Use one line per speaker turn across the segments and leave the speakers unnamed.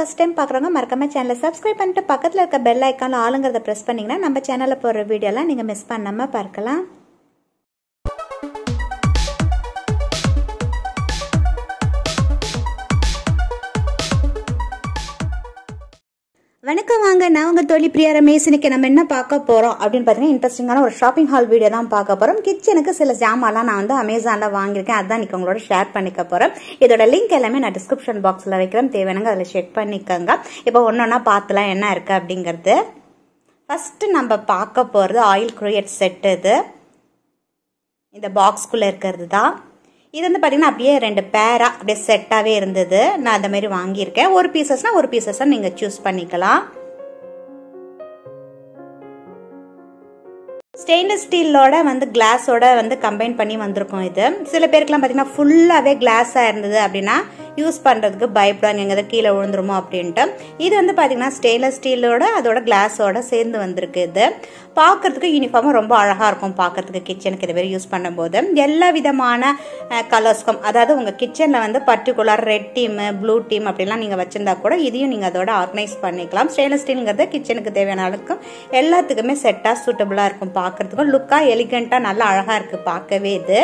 first time பார்க்குறவங்க மறக்காம சேனலை சப்ஸ்கிரைப் பண்ணிட்டு பக்கத்தில் இருக்க பெல் ஐக்கானில் ஆளுங்கிறத ப்ரெஸ் பண்ணிங்கன்னா நம்ம சேனலில் போடுற வீடியோலாம் நீங்கள் மிஸ் பண்ணாமல் பார்க்கலாம் வணக்கம் வாங்க நான் உங்கள் தொழில் பிரியா ரமேஷ் இன்னைக்கு நம்ம என்ன பார்க்க போகிறோம் அப்படின்னு பார்த்தீங்கன்னா இன்ட்ரெஸ்டிங்கான ஒரு ஷாப்பிங் ஹால் வீடியோ தான் பார்க்க போகிறோம் கிச்சனுக்கு சில ஜாமான்லாம் நான் வந்து அமேசானில் வாங்கியிருக்கேன் அதான் இன்னைக்கு உங்களோட ஷேர் பண்ணிக்க போகிறேம் இதோட லிங்க் எல்லாமே நான் டிஸ்கிரிப்ஷன் பாக்ஸில் வைக்கிறேன் தேவையானங்க அதில் செக் பண்ணிக்கோங்க இப்போ ஒன்று ஒன்றா பார்த்துலாம் என்ன இருக்குது அப்படிங்கிறது ஃபஸ்ட்டு நம்ம பார்க்க போகிறது ஆயில் குரியட் செட் இது இந்த பாக்ஸ்குள்ளே இருக்கிறது தான் இது வந்து பார்த்தீங்கன்னா அப்படியே ரெண்டு பேராக அப்படியே செட்டாகவே இருந்தது நான் அந்த மாதிரி வாங்கியிருக்கேன் ஒரு பீசஸ்னால் ஒரு பீசஸாக நீங்கள் சூஸ் பண்ணிக்கலாம் ஸ்டெயின்லெஸ் ஸ்டீலோட வந்து கிளாஸோட வந்து கம்பைன் பண்ணி வந்திருக்கும் இது சில பேருக்குலாம் பார்த்தீங்கன்னா ஃபுல்லாகவே கிளாஸாக இருந்தது அப்படின்னா யூஸ் பண்ணுறதுக்கு பயப்படுவாங்க எங்கே கீழே விழுந்துருமோ அப்படின்ட்டு இது வந்து பார்த்தீங்கன்னா ஸ்டெயின்லெஸ் ஸ்டீலோட அதோட கிளாஸோட சேர்ந்து வந்திருக்கு இது பார்க்கறதுக்கு யூனிஃபார்மாக ரொம்ப அழகாக இருக்கும் பார்க்கறதுக்கு கிச்சனுக்கு இது மாதிரி யூஸ் பண்ணும்போது எல்லா விதமான கலர்ஸ்க்கும் அதாவது உங்கள் கிச்சனில் வந்து particular red team blue team அப்படிலாம் நீங்கள் வச்சிருந்தா கூட இதையும் நீங்கள் அதோட ஆர்கனைஸ் பண்ணிக்கலாம் ஸ்டெயின்லெஸ் ஸ்டீலுங்கிறது கிச்சனுக்கு தேவையான அளவுக்கு எல்லாத்துக்குமே செட்டாக சூட்டபுளாக இருக்கும் பார்க்கறதுக்கும் லுக்காக எலிகண்ட்டாக நல்லா அழகாக இருக்குது பார்க்கவே இது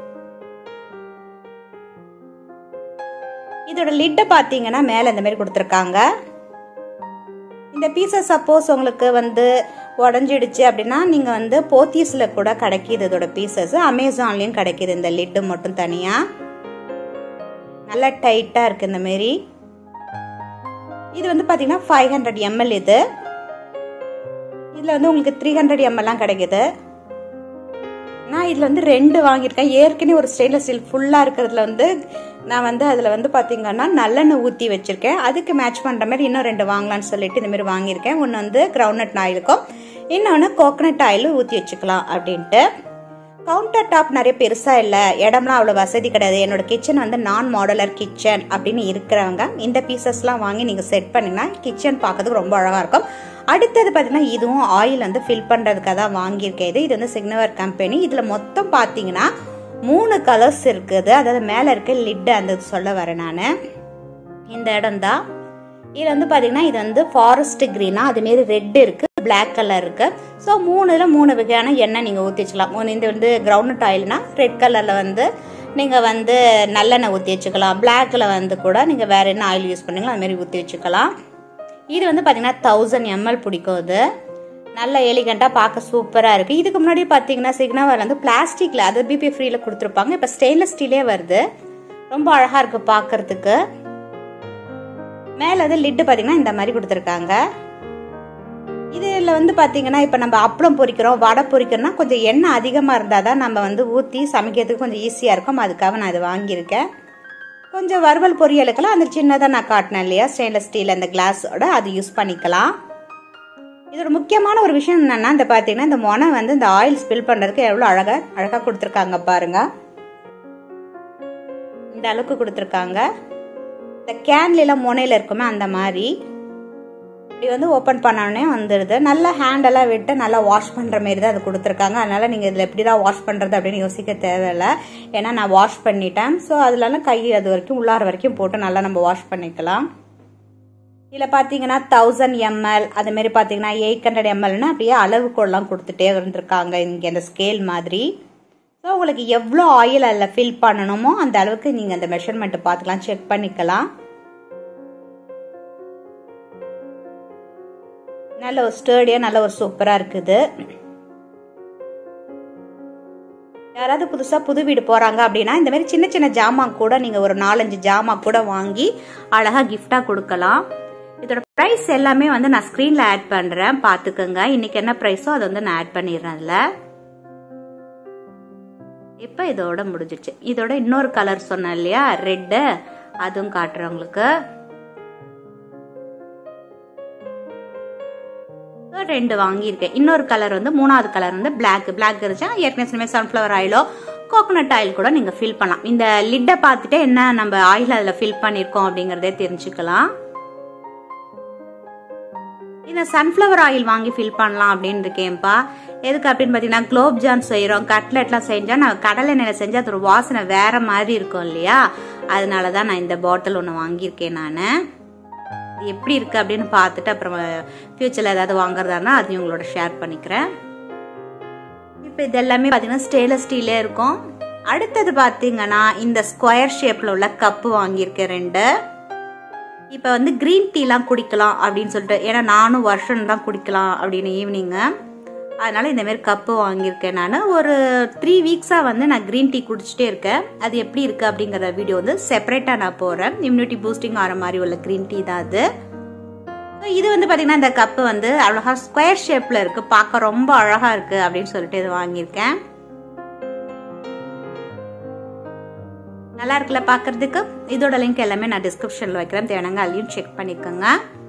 இதோட லிட்டை பார்த்தீங்கன்னா மேலே இந்த மாதிரி கொடுத்துருக்காங்க இந்த பீசஸ் சப்போஸ் உங்களுக்கு வந்து உடஞ்சிடுச்சு அப்படின்னா நீங்கள் வந்து போத்தீஸில் கூட கிடைக்கிது இதோட பீசஸ் அமேசான்லேயும் கிடைக்கிது இந்த லிட்டு மட்டும் தனியாக நல்லா டைட்டாக இருக்குது இந்த மாரி இது வந்து பார்த்தீங்கன்னா ஃபைவ் ஹண்ட்ரட் எம்எல் இது இதில் வந்து உங்களுக்கு த்ரீ ஹண்ட்ரட் எம்எல்லாம் கிடைக்குது நான் இதில் வந்து ரெண்டு வாங்கியிருக்கேன் ஏற்கனவே ஒரு ஸ்டெயின்லெஸ் ஸ்டீல் ஃபுல்லாக இருக்கிறதுல வந்து நான் வந்து அதில் வந்து பார்த்தீங்கன்னா நல்லெண்ணெய் ஊற்றி வச்சுருக்கேன் அதுக்கு மேட்ச் பண்ணுற மாதிரி இன்னும் ரெண்டு வாங்கலாம்னு சொல்லிட்டு இந்த மாதிரி வாங்கியிருக்கேன் ஒன்று வந்து கிரவுண்ட்நட் ஆயிலுக்கும் இன்னொன்று கோகனட் ஆயிலும் ஊற்றி வச்சுக்கலாம் அப்படின்ட்டு கவுண்டர் டாப் நிறைய பெருசாக இல்லை இடம்லாம் அவ்வளோ வசதி கிடையாது என்னோட கிச்சன் வந்து நான் மாடலர் கிச்சன் அப்படின்னு இருக்கிறவங்க இந்த பீசஸ்லாம் வாங்கி நீங்கள் செட் பண்ணிங்கன்னா கிச்சன் பார்க்கறதுக்கு ரொம்ப அழகாக இருக்கும் அடுத்தது பார்த்தீங்கன்னா இதுவும் ஆயில் வந்து ஃபில் பண்ணுறதுக்காக தான் வாங்கியிருக்கேன் இது இது வந்து சிக்னவர் கம்பெனி இதில் மொத்தம் பார்த்தீங்கன்னா மூணு கலர்ஸ் இருக்குது அதாவது மேலே இருக்க லிட்டு அந்த சொல்ல வரேன் நான் இந்த இடம் தான் இது வந்து பார்த்தீங்கன்னா இது வந்து ஃபாரஸ்ட் க்ரீனா அதுமாரி ரெட் இருக்குது பிளாக் கலர் இருக்கு ஸோ மூணுல மூணு வகையான எண்ணெய் நீங்கள் ஊற்றி வச்சுக்கலாம் மூணு இந்த வந்து கிரவுண்ட் ஆயில்னா ரெட் கலரில் வந்து நீங்கள் வந்து நல்லெண்ணெய் ஊற்றி வச்சுக்கலாம் பிளாக்கில் வந்து கூட நீங்கள் வேறு என்ன ஆயில் யூஸ் பண்ணுங்களோ அதுமாரி ஊற்றி வச்சுக்கலாம் இது வந்து பார்த்தீங்கன்னா தௌசண்ட் எம்எல் பிடிக்கும் இது நல்ல எலிகண்ட்டாக பார்க்க சூப்பராக இருக்குது இதுக்கு முன்னாடி பார்த்தீங்கன்னா சிக்னவர் வந்து பிளாஸ்டிக்கில் அது பிபி ஃப்ரீயில் கொடுத்துருப்பாங்க இப்போ ஸ்டெயின்லெஸ் ஸ்டீலே வருது ரொம்ப அழகாக இருக்குது பார்க்கறதுக்கு மேலே வந்து லிட்டு பார்த்தீங்கன்னா இந்த மாதிரி கொடுத்துருக்காங்க இதில் வந்து பார்த்தீங்கன்னா இப்போ நம்ம அப்பளம் பொரிக்கிறோம் வடை பொரிக்கிறோம்னா கொஞ்சம் எண்ணெய் அதிகமாக இருந்தால் தான் நம்ம வந்து ஊற்றி சமைக்கிறதுக்கு கொஞ்சம் ஈஸியாக இருக்கும் அதுக்காக நான் இது வாங்கியிருக்கேன் கொஞ்சம் வறுவல் பொரியலுக்கெல்லாம் அந்த சின்னதாக நான் காட்டினேன் இல்லையா ஸ்டெயின்லெஸ் ஸ்டீல் அந்த கிளாஸோட அது யூஸ் பண்ணிக்கலாம் இதோட முக்கியமான ஒரு விஷயம் என்னன்னா இந்த பார்த்தீங்கன்னா இந்த மொனை வந்து இந்த ஆயில் ஸ்பில் பண்ணுறதுக்கு எவ்வளோ அழகாக அழகாக கொடுத்துருக்காங்க பாருங்க இந்த அளவுக்கு கொடுத்துருக்காங்க இந்த கேன்லாம் முனையில் இருக்குமே அந்த மாதிரி இப்படி வந்து ஓப்பன் பண்ணோடனே வந்துடுது நல்லா ஹேண்டெல்லாம் விட்டு நல்லா வாஷ் பண்ணுற மாரி தான் அது கொடுத்துருக்காங்க அதனால் நீங்கள் இதில் எப்படி தான் வாஷ் பண்ணுறது அப்படின்னு யோசிக்க தேவையில்லை ஏன்னா நான் வாஷ் பண்ணிட்டேன் ஸோ அதுலலாம் கை அது வரைக்கும் உள்ளார வரைக்கும் போட்டு நல்லா நம்ம வாஷ் பண்ணிக்கலாம் இதில் பார்த்தீங்கன்னா தௌசண்ட் எம்எல் அதுமாரி பார்த்தீங்கன்னா எயிட் ஹண்ட்ரட் எம்எல்னு அப்படியே அளவுக்கோல்லாம் கொடுத்துட்டே இருந்திருக்காங்க இங்கே அந்த ஸ்கேல் மாதிரி ஸோ உங்களுக்கு எவ்வளோ ஆயில் அதில் ஃபில் பண்ணணுமோ அந்த அளவுக்கு நீங்கள் அந்த மெஷர்மெண்ட்டை பார்த்துக்கலாம் செக் பண்ணிக்கலாம் நல்ல ஒரு ஸ்டேடியாக நல்ல ஒரு சூப்பராக இருக்குது யாராவது புதுசாக புது வீடு போகிறாங்க அப்படின்னா இந்த மாதிரி சின்ன சின்ன ஜாமான் கூட நீங்கள் ஒரு நாலஞ்சு ஜாமான் கூட வாங்கி அழகாக கிஃப்டாக கொடுக்கலாம் இதோட ப்ரைஸ் எல்லாமே வந்து நான் ஸ்க்ரீனில் ஆட் பண்ணுறேன் பார்த்துக்கோங்க இன்னைக்கு என்ன ப்ரைஸோ அதை வந்து நான் ஆட் பண்ணிடுறேன் அதில் இப்போ இதோட முடிஞ்சிச்சு இதோட இன்னொரு கலர் சொன்னேன் இல்லையா ரெட்டு அதுவும் காட்டுறேன் உங்களுக்கு ரெண்டு வாங்கியிருக்கேன் இன்னொரு கலர் வந்து மூணாவது கலர் வந்து பிளாக் பிளாக் இருந்துச்சுன்னா ஏற்கனவே சன்ஃப்ளவர் ஆயிலோ கோகோனட் ஆயில் கூட நீங்கள் ஃபில் பண்ணலாம் இந்த லிட்டை பார்த்துட்டு என்ன நம்ம ஆயில் அதில் ஃபில் பண்ணியிருக்கோம் அப்படிங்கிறதே தெரிஞ்சுக்கலாம் இந்த சன்ஃப்ளவர் ஆயில் வாங்கி ஃபில் பண்ணலாம் அப்படின்னு இருக்கேன்ப்பா எதுக்கு அப்படின்னு பார்த்தீங்கன்னா குலோப் ஜான் செய்கிறோம் கட்லெட்லாம் செஞ்சால் நான் கடலை எண்ணெயில் செஞ்சால் அது ஒரு வாசனை வேற மாதிரி இருக்கும் இல்லையா அதனால தான் நான் இந்த பாட்டில் ஒன்று வாங்கியிருக்கேன் நான் இது எப்படி இருக்குது அப்படின்னு பார்த்துட்டு அப்புறம் ஃப்யூச்சரில் ஏதாவது வாங்குறதானா அதையும் உங்களோட ஷேர் பண்ணிக்கிறேன் இப்போ இது எல்லாமே பார்த்தீங்கன்னா ஸ்டெயின்லெஸ் ஸ்டீலே இருக்கும் அடுத்தது பார்த்தீங்கன்னா இந்த ஸ்கொயர் ஷேப்பில் உள்ள கப்பு வாங்கியிருக்கேன் ரெண்டு இப்போ வந்து க்ரீன் டீலாம் குடிக்கலாம் அப்படின்னு சொல்லிட்டு ஏன்னா நானும் வருஷம் தான் குடிக்கலாம் அப்படின்னு ஈவினிங்கு அதனால் இந்தமாரி கப்பு வாங்கியிருக்கேன் நான் ஒரு த்ரீ வீக்ஸாக வந்து நான் க்ரீன் டீ குடிச்சிட்டே இருக்கேன் அது எப்படி இருக்குது அப்படிங்கிற வீடியோ வந்து செப்பரேட்டாக நான் போகிறேன் இம்யூனிட்டி பூஸ்டிங் ஆகிற மாதிரி உள்ள க்ரீன் டீ தான் அது இது வந்து பார்த்தீங்கன்னா இந்த கப்பு வந்து அழகா ஸ்கொயர் ஷேப்பில் இருக்குது பார்க்க ரொம்ப அழகாக இருக்குது அப்படின்னு சொல்லிட்டு இது வாங்கியிருக்கேன் நல்லா இருக்குல்ல பார்க்கறதுக்கு இதோட லிங்க் எல்லாமே நான் டிஸ்கிரிப்ஷனில் வைக்கிறேன் தேவனங்க அதையும் செக் பண்ணிக்கோங்க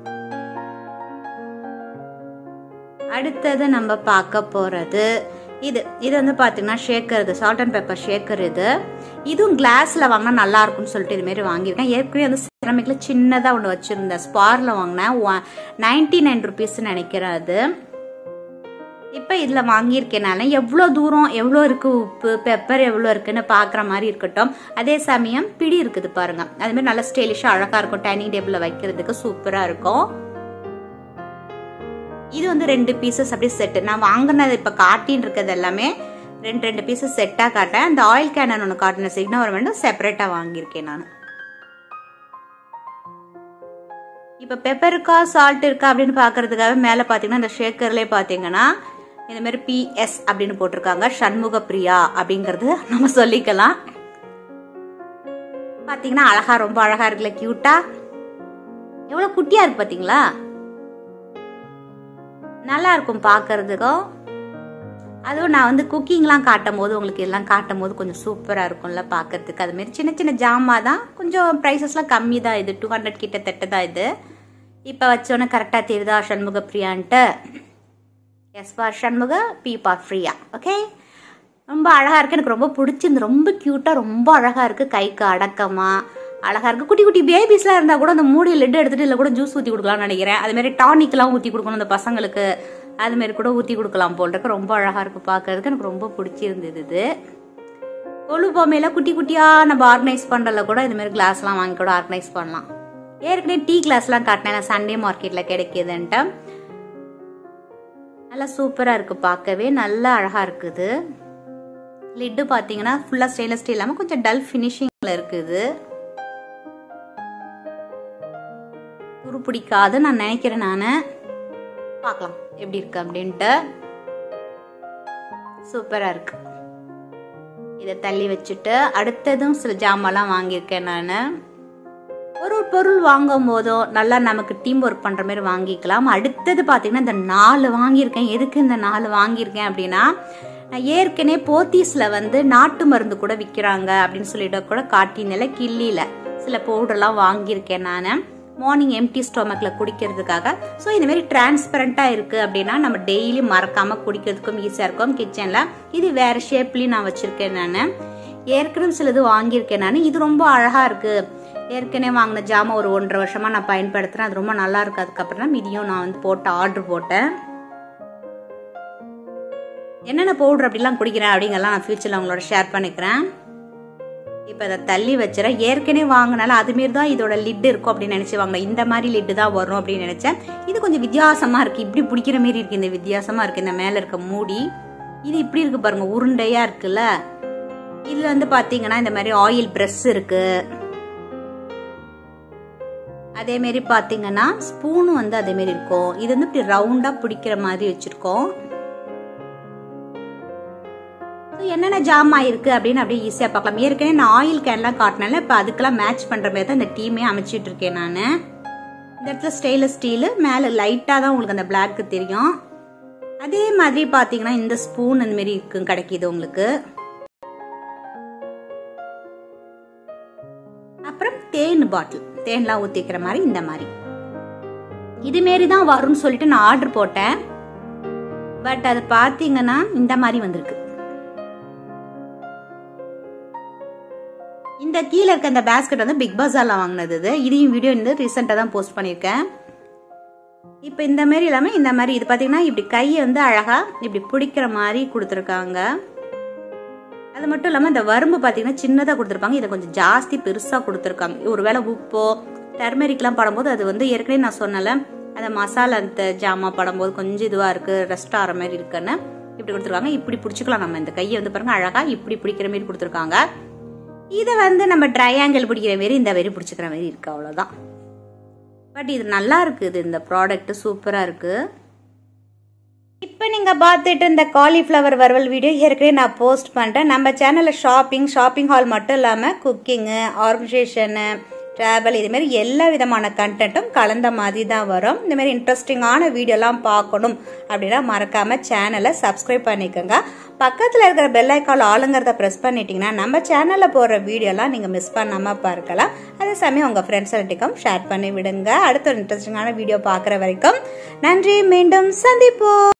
அடுத்தது நம்ம பார்க்க போகிறது இது இது வந்து பார்த்தீங்கன்னா ஷேக்கர் இது சால்ட் அண்ட் பெப்பர் ஷேக்கர் இது இதுவும் கிளாஸில் வாங்கினா நல்லா இருக்கும்னு சொல்லிட்டு இதுமாரி வாங்கியிருக்கேன் ஏற்கனவே வந்து செரமிக்கில் சின்னதாக ஒன்று வச்சுருந்தேன் ஸ்பாரில் வாங்கினேன் ஒன் நைன்டி நைன் ருபீஸ்ன்னு நினைக்கிறேன் அது இப்போ இதில் வாங்கியிருக்கேனால எவ்வளோ தூரம் எவ்வளோ இருக்குது உப்பு பெப்பர் எவ்வளோ இருக்குன்னு பார்க்குற மாதிரி இருக்கட்டும் அதே சமயம் பிடி இருக்குது பாருங்க அதுமாதிரி நல்லா ஸ்டைலிஷாக அழகாக இருக்கும் டைனிங் டேபிளில் வைக்கிறதுக்கு சூப்பராக இருக்கும் இது வந்து ரெண்டு பீசஸ் அப்படியே செட்டு நான் வாங்கினது இப்போ காட்டின்னு இருக்கிறது எல்லாமே ரெண்டு ரெண்டு பீசஸ் செட்டாக காட்டேன் அந்த ஆயில் கேனன் ஒன்று காட்டின சிக்னவர் வேண்டும் செப்பரேட்டாக வாங்கியிருக்கேன் நான் இப்போ பெப்பர் இருக்கா சால்ட் இருக்கா அப்படின்னு பார்க்கறதுக்காக மேலே பார்த்தீங்கன்னா இந்த ஷேக்கர்லேயே பார்த்தீங்கன்னா இந்த மாதிரி பிஎஸ் அப்படின்னு போட்டிருக்காங்க சண்முக பிரியா அப்படிங்கிறது நம்ம சொல்லிக்கலாம் பார்த்தீங்கன்னா அழகா ரொம்ப அழகா இருக்குல்ல கியூட்டா எவ்வளோ குட்டியா இருக்கு பார்த்தீங்களா நல்லா இருக்கும் பார்க்கறதுக்கும் அதுவும் நான் வந்து குக்கிங்லாம் காட்டும் போது உங்களுக்கு எல்லாம் காட்டும் போது கொஞ்சம் சூப்பராக இருக்கும்ல பார்க்கறதுக்கு அதுமாரி சின்ன சின்ன ஜாமா தான் கொஞ்சம் ப்ரைஸஸ்லாம் கம்மி தான் இது டூ ஹண்ட்ரட் கிட்ட தட்டு தான் இது இப்போ வச்சோன்னே கரெக்டாக தெரியுதா சண்முக பிரியான்ட்டு S for Shanmuga P for Priya okay ரொம்ப அழகாக இருக்குது எனக்கு ரொம்ப பிடிச்சிருந்து ரொம்ப க்யூட்டாக ரொம்ப அழகாக இருக்குது கைக்கு அடக்கமாக அழகாக இருக்குது குட்டி குட்டி பேபிஸ்லாம் இருந்தால் கூட அந்த மூடி லெட் எடுத்துகிட்டு இல்லை கூட ஜூஸ் ஊற்றி கொடுக்கலாம்னு நினைக்கிறேன் அதுமாரி டானிக்லாம் ஊற்றி கொடுக்கணும் அந்த பசங்களுக்கு அதுமாரி கூட ஊற்றி கொடுக்கலாம் போல் இருக்கு ரொம்ப அழகாக இருக்குது பார்க்கறதுக்கு எனக்கு ரொம்ப பிடிச்சிருந்தது இது கொழு பொம்மையில குட்டி குட்டியாக நம்ம ஆர்கனைஸ் பண்ணுறதுல கூட இதுமாரி கிளாஸ்லாம் வாங்கி கூட ஆர்கனைஸ் பண்ணலாம் ஏற்கனவே டீ கிளாஸ்லாம் காட்டினேன் சண்டே மார்க்கெட்டில் கிடைக்கிதுன்ட்டு நல்லா சூப்பராக இருக்குது பார்க்கவே நல்லா அழகாக இருக்குது லிட்டு பார்த்தீங்கன்னா ஃபுல்லாக ஸ்டெயின்லெஸ் ஸ்டீல் இல்லாமல் கொஞ்சம் டல் ஃபினிஷிங்கில் இருக்குது துரு பிடிக்காது நான் நினைக்கிறேன் நான் பார்க்கலாம் எப்படி இருக்கு அப்படின்ட்டு சூப்பராக இருக்கு இதை தள்ளி வச்சுட்டு அடுத்ததும் சில ஜாமான்லாம் வாங்கியிருக்கேன் நான் ஒரு ஒரு பொருள் வாங்கும் போதும் நல்லா நமக்கு டீம் ஒர்க் பண்ணுற மாதிரி வாங்கிக்கலாம் அடுத்தது பார்த்தீங்கன்னா இந்த நாலு வாங்கியிருக்கேன் எதுக்கு இந்த நாலு வாங்கியிருக்கேன் அப்படின்னா நான் ஏற்கனவே போத்தீஸில் வந்து நாட்டு மருந்து கூட விற்கிறாங்க அப்படின்னு சொல்லிட்டு கூட காட்டினில கிள்ளியில் சில பவுடர்லாம் வாங்கியிருக்கேன் நான் மார்னிங் எம்டி ஸ்டொமக்கில் குடிக்கிறதுக்காக ஸோ இந்தமாரி டிரான்ஸ்பரண்ட்டாக இருக்குது அப்படின்னா நம்ம டெய்லி மறக்காமல் குடிக்கிறதுக்கும் ஈஸியாக இருக்கும் கிச்சனில் இது வேறு ஷேப்லேயும் நான் வச்சுருக்கேன் நான் ஏற்கனவே சிலது வாங்கியிருக்கேன் நான் இது ரொம்ப அழகாக இருக்குது ஏற்கனவே வாங்கின ஜாமான் ஒரு ஒன்றரை வருஷமாக நான் பயன்படுத்துகிறேன் அது ரொம்ப நல்லா இருக்கு அதுக்கப்புறம் தான் இதையும் நான் வந்து போட்டு ஆர்டர் போட்டேன் என்னென்ன பவுடர் அப்படிலாம் குடிக்கிறேன் அப்படிங்கலாம் நான் ஃபியூச்சரில் அவங்களோட ஷேர் பண்ணிக்கிறேன் இப்போ அதை தள்ளி வச்சுறேன் ஏற்கனவே வாங்கினால அதுமாரி தான் இதோட லிட் இருக்கும் அப்படின்னு நினச்சி வாங்கினேன் இந்த மாதிரி லிட்டு தான் வரும் அப்படின்னு நினச்சேன் இது கொஞ்சம் வித்தியாசமாக இருக்குது இப்படி பிடிக்கிற மாரி இருக்குது இந்த வித்தியாசமாக இருக்குது இந்த மேலே இருக்க மூடி இது இப்படி இருக்குது பாருங்க உருண்டையாக இருக்குல்ல இதில் வந்து பார்த்தீங்கன்னா இந்த மாதிரி ஆயில் ப்ரெஸ் இருக்குது அதே மாரி பார்த்தீங்கன்னா ஸ்பூனும் வந்து அதே மாரி இருக்கும் இது வந்து இப்படி ரவுண்டாக பிடிக்கிற மாதிரி வச்சுருக்கோம் என்னென்ன ஜாம் ஆயிருக்கு அப்படின்னு அப்படியே ஈஸியாக பார்க்கலாம் ஏற்கனவே நான் ஆயில் கேன்லாம் காட்டினால இப்போ அதுக்கெல்லாம் மேட்ச் பண்ணுற மாதிரி தான் இந்த டீமே அமைச்சிட்டு இருக்கேன் நான் இந்த இடத்துல ஸ்டெயின்லெஸ் ஸ்டீலு மேலே லைட்டாக தான் உங்களுக்கு அந்த பிளாக்கு தெரியும் அதே மாதிரி பார்த்தீங்கன்னா இந்த ஸ்பூன் இந்த மாதிரி இருக்கு கிடைக்கிது உங்களுக்கு அப்புறம் தேன் பாட்டில் தேன்லாம் ஊற்றிக்கிற மாதிரி இந்த மாதிரி இதுமாரி தான் வரும்னு சொல்லிட்டு நான் ஆர்டர் போட்டேன் பட் அது பார்த்தீங்கன்னா இந்த மாதிரி வந்திருக்கு இந்த கீழே இருக்க இந்த பேஸ்கெட் வந்து பிக் பஸார்ல வாங்கினது இது இதையும் வீடியோ வந்து ரீசெண்டாக தான் போஸ்ட் பண்ணியிருக்கேன் இப்போ இந்த மாதிரி இல்லாமல் இந்த மாதிரி இது பார்த்தீங்கன்னா இப்படி கையை வந்து அழகாக இப்படி பிடிக்கிற மாதிரி கொடுத்துருக்காங்க அது மட்டும் இல்லாமல் இந்த வரும்பு பார்த்தீங்கன்னா சின்னதாக கொடுத்துருப்பாங்க இதை கொஞ்சம் ஜாஸ்தி பெருசாக கொடுத்துருக்காங்க ஒருவேளை உப்போ டர்மெரிக்லாம் படும்போது அது வந்து ஏற்கனவே நான் சொன்னல அந்த மசாலா அந்த ஜாமா படும்போது கொஞ்சம் இதுவாக இருக்குது ரெஸ்ட் ஆகிற மாதிரி இருக்குன்னு இப்படி கொடுத்துருக்காங்க இப்படி பிடிச்சிக்கலாம் நம்ம இந்த கையை வந்து பாருங்க அழகாக இப்படி பிடிக்கிற மாதிரி கொடுத்துருக்காங்க இதை வந்து நம்ம ட்ரையாங்கிள் பிடிக்கிற மாரி இந்த மாரி பிடிச்சிக்கிற மாதிரி இருக்கு அவ்வளோதான் பட் இது நல்லா இருக்குது இந்த ப்ராடக்ட் சூப்பராக இருக்குது இப்போ நீங்கள் பார்த்துட்டு இந்த காலிஃப்ளவர் வறுவல் வீடியோ ஏற்கனவே நான் போஸ்ட் பண்ணிட்டேன் நம்ம சேனலில் ஷாப்பிங் ஷாப்பிங் ஹால் மட்டும் இல்லாமல் குக்கிங்கு ஆர்கனைசேஷனு ட்ராவல் இதுமாரி எல்லா விதமான கண்டென்ட்டும் கலந்த மாதிரி தான் வரும் இந்தமாரி இன்ட்ரெஸ்டிங்கான வீடியோலாம் பார்க்கணும் அப்படின்னா மறக்காமல் சேனலை சப்ஸ்கிரைப் பண்ணிக்கோங்க பக்கத்தில் இருக்கிற பெல் ஐக்கால் ஆளுங்கிறத ப்ரெஸ் பண்ணிட்டீங்கன்னா நம்ம சேனலில் போடுற வீடியோலாம் நீங்கள் மிஸ் பண்ணாமல் பார்க்கலாம் அதே சமயம் உங்கள் ஃப்ரெண்ட்ஸ் எல்லாத்துக்கும் ஷேர் பண்ணி விடுங்க அடுத்த ஒரு இன்ட்ரெஸ்டிங்கான வீடியோ பார்க்குற வரைக்கும் நன்றி மீண்டும் சந்திப்போம்